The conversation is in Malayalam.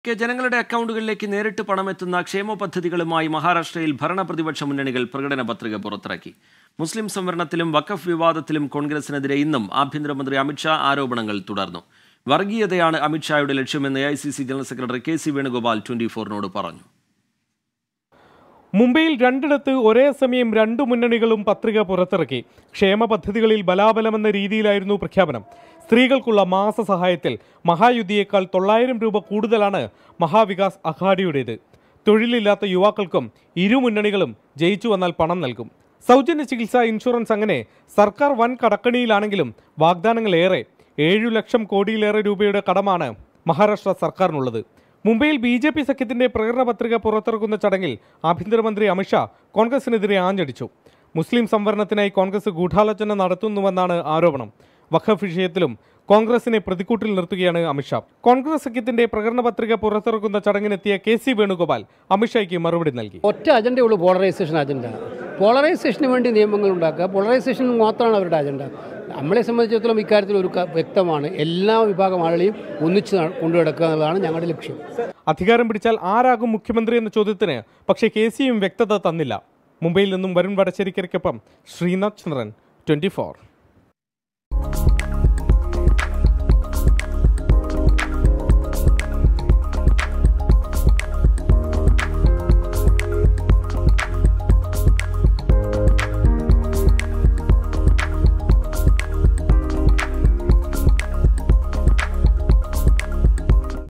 കെ ജനങ്ങളുടെ അക്കൗണ്ടുകളിലേക്ക് നേരിട്ട് പണമെത്തുന്ന ക്ഷേമ പദ്ധതികളുമായി മഹാരാഷ്ട്രയിൽ ഭരണ പ്രതിപക്ഷ മുന്നണികൾ പ്രകടന പത്രിക പുറത്തിറക്കി മുസ്ലിം സംവരണത്തിലും വഖഫ് വിവാദത്തിലും കോൺഗ്രസിനെതിരെ ഇന്നും ആഭ്യന്തരമന്ത്രി അമിത്ഷാ ആരോപണങ്ങൾ തുടർന്നു വർഗീയതയാണ് അമിത്ഷായുടെ ലക്ഷ്യമെന്ന് A I C C general secretary K C Venugopal twenty ഫോറിനോട് പറഞ്ഞു മുംബൈയിൽ രണ്ടിടത്ത് ഒരേ സമയം രണ്ടു മുന്നണികളും പത്രിക പുറത്തിറക്കി ക്ഷേമ പദ്ധതികളിൽ ബലാബലമെന്ന രീതിയിലായിരുന്നു പ്രഖ്യാപനം സ്ത്രീകൾക്കുള്ള മാസസഹായത്തിൽ മഹായുദ്ധിയേക്കാൾ തൊള്ളായിരം രൂപ കൂടുതലാണ് മഹാവികാസ് അഘാഡിയുടേത് തൊഴിലില്ലാത്ത യുവാക്കൾക്കും ഇരു മുന്നണികളും ജയിച്ചു വന്നാൽ പണം നൽകും സൗജന്യ ചികിത്സ ഇൻഷുറൻസ് അങ്ങനെ സർക്കാർ വൻ കടക്കണിയിലാണെങ്കിലും വാഗ്ദാനങ്ങൾ ഏറെ ഏഴു ലക്ഷം കോടിയിലേറെ രൂപയുടെ കടമാണ് മഹാരാഷ്ട്ര സർക്കാരിനുള്ളത് മുംബൈയിൽ ബി ജെ പി സഖ്യത്തിന്റെ പ്രകടന പത്രിക പുറത്തിറക്കുന്ന ചടങ്ങിൽ ആഭ്യന്തരമന്ത്രി അമിത്ഷാ കോൺഗ്രസിനെതിരെ ആഞ്ഞടിച്ചു മുസ്ലിം സംവരണത്തിനായി കോൺഗ്രസ് ഗൂഢാലോചന നടത്തുന്നുവെന്നാണ് ആരോപണം വഖഫ് വിഷയത്തിലും കോൺഗ്രസിനെ പ്രതിക്കൂട്ടിൽ നിർത്തുകയാണ് അമിത്ഷാ കോൺഗ്രസ് സഖ്യത്തിന്റെ പ്രകടന പത്രിക പുറത്തിറക്കുന്ന ചടങ്ങിനെത്തിയ കെ സി വേണുഗോപാൽ അമിത്ഷായ്ക്ക് മറുപടി നൽകി ഒറ്റ അജണ്ടയുള്ളൂ പോളറൈസേഷൻ അജണ്ട പോളറൈസേഷന് വേണ്ടി നിയമങ്ങൾ ഉണ്ടാക്കുക പോളറൈസേഷൻ മാത്രമാണ് അവരുടെ അജണ്ട നമ്മളെ സംബന്ധിച്ചിടത്തോളം ഇക്കാര്യത്തിൽ ഒരു ക- വ്യക്തമാണ് എല്ലാ വിഭാഗം ആളുകളെയും ഒന്നിച്ച് ന- കൊണ്ടുനടക്കുക എന്നുള്ളതാണ് ഞങ്ങളുടെ ലക്ഷ്യം അധികാരം പിടിച്ചാൽ ആരാകും മുഖ്യമന്ത്രി എന്ന ചോദ്യത്തിന് പക്ഷേ കെ സിയും വ്യക്തത തന്നില്ല മുംബൈയിൽ നിന്നും വരുൺ വടശ്ശേരിക്കരയ്ക്കൊപ്പം ശ്രീനാഥ് ചന്ദ്രൻ ട്വന്റി